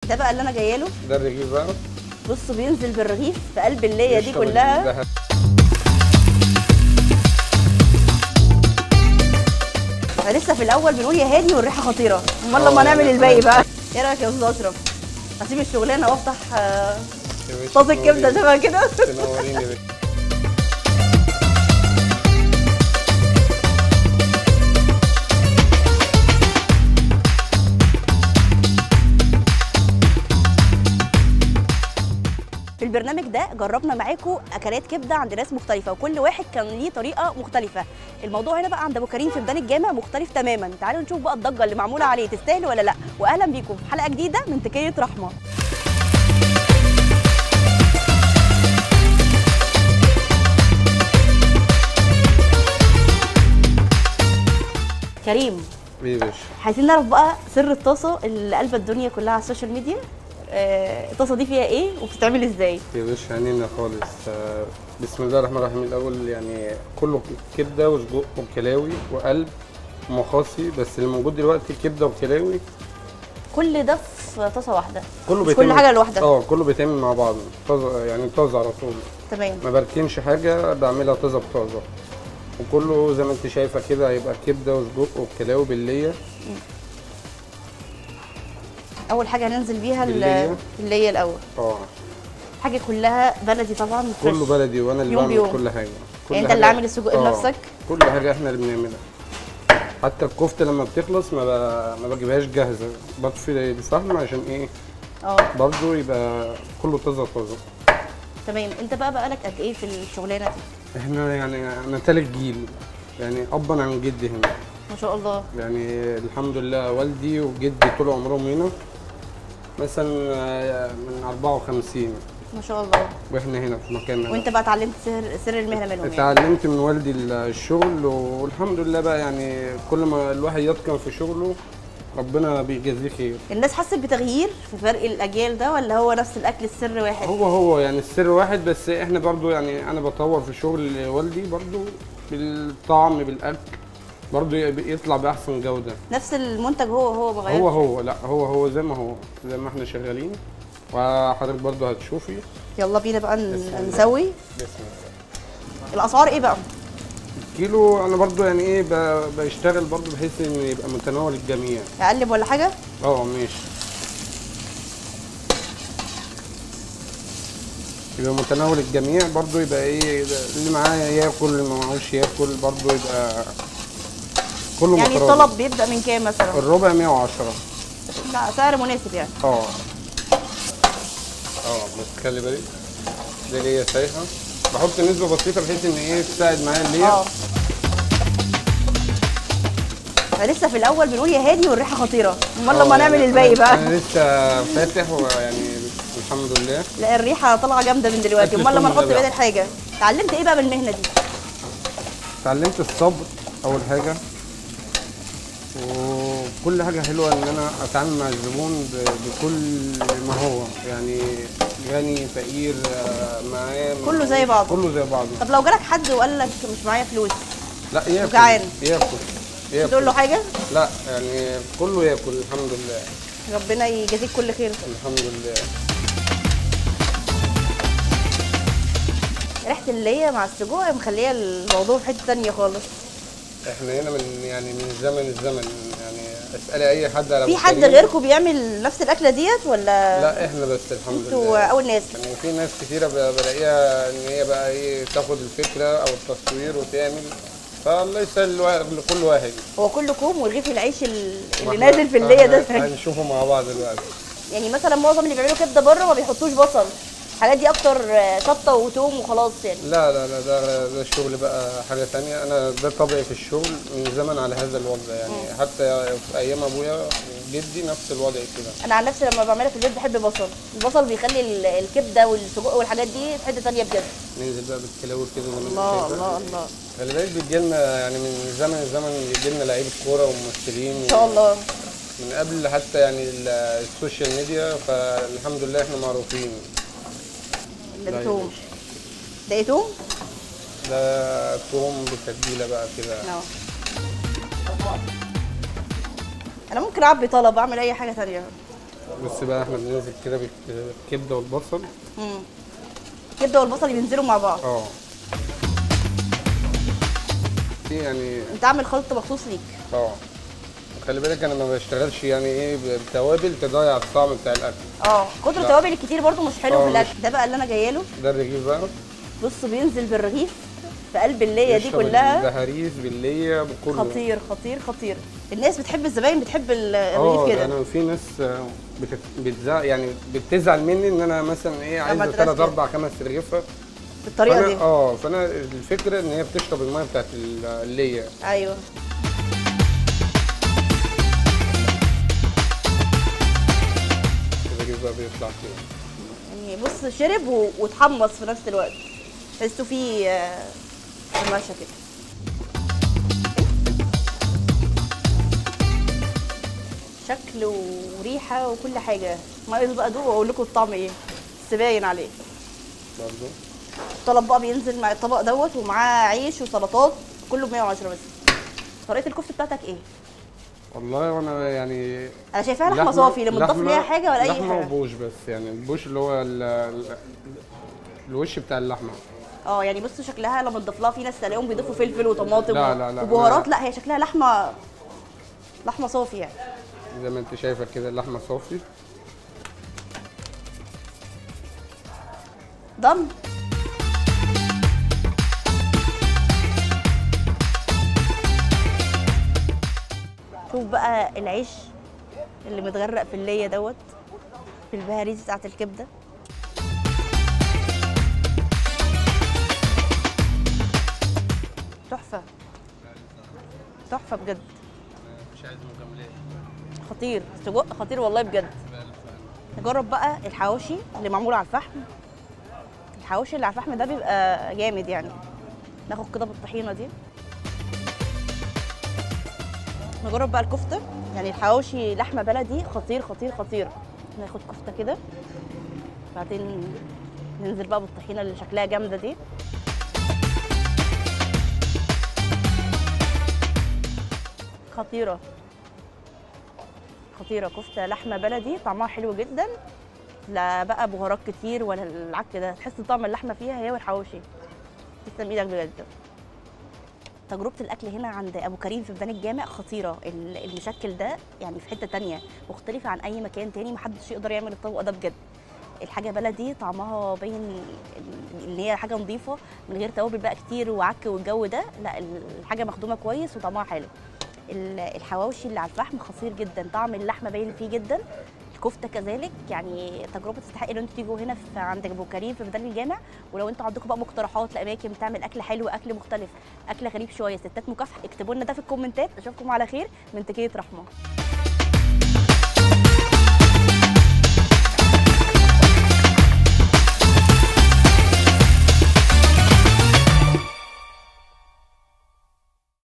ده بقى اللي انا جايه له ده الرغيف بقى بصوا بينزل بالرغيف في قلب الليه دي قشطة كلها بالذهب. احنا لسه في الاول بنقول يا هادي والريحه خطيره امال اه لما نعمل يعني الباقي خلاص. بقى ايه رايك يا استاذ اشرف هسيب الشغلانه وافتح آه، يا باشا طاسه كبده تنوريني. شبه كده تنوريني يا باشا في البرنامج ده جربنا معاكم اكلات كبده عند ناس مختلفه وكل واحد كان ليه طريقه مختلفه الموضوع هنا بقى عند ابو كريم في ميدان الجامع مختلف تماما تعالوا نشوف بقى الضجه اللي معموله عليه تستاهل ولا لا واهلا بيكم في حلقه جديده من تكيه رحمه كريم ايه يا باشا عايزين نعرف بقى سر الطاسه اللي قلبة الدنيا كلها على السوشيال ميديا آه، الطاسه دي فيها ايه وبتتعمل ازاي يا باشا عنينا خالص آه، بسم الله الرحمن الرحيم الاول يعني كله كبده وسجق وكلاوي وقلب ومخاصي بس اللي موجود دلوقتي كبده وكلاوي كل ده في طاسه واحده كله مش كل حاجه لوحدها اه كله بيتعمل مع بعض طازه يعني طازه على طول تمام ما بركنش حاجه بعملها طازه بطازه وكله زي ما انت شايفه كده هيبقى كبده وسجق وكلاوي بالليه اول حاجه هننزل بيها ال- اللية. اللية الاول اه حاجه كلها بلدي طبعا كله فريش. بلدي وانا اللي يوم بعمل بيوم. كل حاجه كل يعني انت اللي حاجة- عامل السجق آه، بنفسك؟ كل حاجه احنا اللي بنعملها حتى الكفته لما بتخلص ما, ب... ما بجيبهاش جاهزه بطفي الفحم عشان ايه اه برضو يبقى كله طازه طازه تمام انت بقى بقالك قد ايه في الشغلانه دي احنا يعني انا تالت جيل يعني ابا عن جدي هنا ما شاء الله يعني الحمد لله والدي وجدي طول عمرهم هنا مثلا آه، من 54 ما شاء الله واحنا هنا في مكاننا وانت بقى اتعلمت سر, سر المهنه منهم يعني اتعلمت من والدي الشغل والحمد لله بقى يعني كل ما الواحد يتقن في شغله ربنا بيجازيه خير الناس حست بتغيير في فرق الاجيال ده ولا هو نفس الاكل السر واحد هو هو يعني السر واحد بس احنا برضو يعني انا بطور في شغل والدي برضو بالطعم بالاكل برضو يطلع باحسن جوده نفس المنتج هو هو ما غيرش هو هو لا هو هو زي ما هو زي ما احنا شغالين وحضرتك برضو هتشوفي يلا بينا بقى ن- بسم الله. نسوي بسم الله الاسعار ايه بقى كيلو انا برضو يعني ايه ب- بشتغل برضو بحيث ان يبقى متناول الجميع اقلب ولا حاجه اه ماشي يبقى متناول الجميع برضو يبقى ايه ده اللي معاه ياكل اللي ما معهوش ياكل برضو يبقى كله يعني متراضي. الطلب بيبدا من كام مثلا الربع 110 لا سعر مناسب يعني اه اه بس خلي بالك دي اللي هي سايحه بحط نسبه بسيطه بحيث ان ايه تساعد معايا اللي هي اه فلسه في الاول بنقول يا هادي والريحه خطيره امال آه، لما نعمل يعني الباقي أنا- بقى انا لسه فاتح ويعني الحمد لله لا الريحه طالعه جامده من دلوقتي أكل امال لما كل نحط ده باقي بقى. الحاجه اتعلمت ايه بقى من المهنه دي اتعلمت الصبر اول حاجه وكل حاجه حلوه ان انا اتعامل مع الزبون ب- بكل ما هو يعني غني فقير آه، معاه كله زي بعضه. كله زي بعضه طب لو جالك حد وقال لك مش معايا فلوس لا ياكل جعان. ياكل تقول له ياكل حاجه لا يعني كله ياكل الحمد لله ربنا يجازيك كل خير الحمد لله ريحه اللية مع السجق مخليه الموضوع في حته ثانيه خالص احنا هنا من يعني من زمن الزمن يعني اسالي اي حد على في أبو حد كريم. غيركم بيعمل نفس الاكله ديت ولا لا احنا بس الحمد انتوا لله اول ناس يعني في ناس كتيرة ب- بلاقيها ان هي بقى ايه تاخد الفكرة او التصوير وتعمل فالله يسهل الوا- لكل واحد هو كلكم ورغيف العيش ال- اللي واحنا- نازل في اللية ده احنا هنشوفه مع بعض دلوقتي يعني مثلا معظم اللي بيعملوا كبده بره ما بيحطوش بصل الحاجات دي اكتر آه، شطه وتوم وخلاص يعني لا لا لا ده ده الشغل بقى حاجة تانية انا ده طبيعي في الشغل من زمن على هذا الوضع يعني حتى في ايام ابويا وجدي نفس الوضع كده انا عن نفسي لما بعملها في البيت بحب بصل البصل بيخلي ال- الكبده والسجق والحاجات دي في حته ثانيه بجد ننزل بقى بالكلاوي كده زي ما انت الله شايفة. الله الله خلي بالك بتجيلنا يعني من زمن الزمن بيجيلنا لعيبة كورة وممثلين ان شاء الله من قبل حتى يعني ال- السوشيال ميديا فالحمد لله احنا معروفين ده لا يا توم باشا. ده ايه توم؟ ده توم بتتبيله بقى كده اه انا ممكن اعبي طلب اعمل اي حاجه ثانيه بص بقى احنا بننزل كده بالكبده والبصل امم الكبده والبصل بينزلوا مع بعض اه دي يعني انت عامل خلطه مخصوص ليك اه خلي بالك انا ما بشتغلش يعني ايه بتوابل تضيع الطعم بتاع الاكل اه كتر لا. التوابل الكتير برضو مش حلو اه، في الاكل مش- ده بقى اللي انا جايه له ده الرغيف بقى بص بينزل بالرغيف في قلب الليه دي يشرب كلها البهاريز بالليه بكله خطير خطير خطير الناس بتحب الزباين بتحب ال- اه الرغيف ده كده انا في ناس آه، بتت... بتزعل يعني بتزعل مني ان انا مثلا ايه عايزه ترسل. ثلاث اربع خمس رغيفه بالطريقه فأنا- دي اه فانا الفكره ان هي بتشرب الميه بتاعت ال- الليه ايوه الرغيف بقى بيطلع كده يعني بص شرب و- واتحمص في نفس الوقت تحسه فيه آه، قرمشه كده شكل وريحه وكل حاجه ناقص بقى ادوق واقول لكم الطعم ايه بس باين عليه برضه الطلب بقى بينزل مع الطبق دوت ومعاه عيش وسلطات كله ب 110 بس طريقه الكفته بتاعتك ايه والله وانا يعني انا شايفاها لحمه صافي لا متضاف لحمة- ليها حاجه ولا اي لحمه حاجه وبوش بس يعني البوش اللي هو ال... ال- الوش بتاع اللحمه اه يعني بصوا شكلها لما تضيف لها في ناس تلاقيهم بيضيفوا فلفل وطماطم لا، و- لا، لا، وبهارات لا. لا هي شكلها لحمه لحمه صافي يعني زي ما انت شايفه كده اللحمه صافي ضم شوف بقى العيش اللي متغرق في الليه دوت في البهاريز بتاعت الكبده تحفه تحفه بجد مش عايز مكملات خطير سجق خطير والله بجد نجرب بقى الحواوشي اللي معمول على الفحم الحواوشي اللي على الفحم ده بيبقى جامد يعني ناخد كده بالطحينه دي نجرب بقى الكفته يعني الحواوشي لحمه بلدي خطير خطير خطير ناخد كفته كده بعدين ننزل بقى بالطحينه اللي شكلها جامده دي خطيره خطيره كفته لحمه بلدي طعمها حلو جدا لا بقى بهارات كتير ولا العك ده تحس طعم اللحمه فيها هي والحواوشي تسلم ايدك بجد تجربه الاكل هنا عند ابو كريم في ميدان الجامع خطيره ال- المشكل ده يعني في حته تانية مختلفه عن اي مكان تاني محدش يقدر يعمل الطبق ده بجد الحاجه بلدي طعمها باين ان هي حاجه نظيفه من غير توابل بقى كتير وعك والجو ده لا الحاجه مخدومه كويس وطعمها حلو ال- الحواوشي اللي على الفحم خطير جدا طعم اللحمه باين فيه جدا الكفته كذلك يعني تجربه تستحق ان انتوا تيجوا هنا في عند ابو كريم في ميدان الجامع ولو انتوا عندكم بقى مقترحات لاماكن بتعمل اكل حلو اكل مختلف اكل غريب شويه ستات مكافحه اكتبوا لنا ده في الكومنتات اشوفكم على خير من تكيه رحمه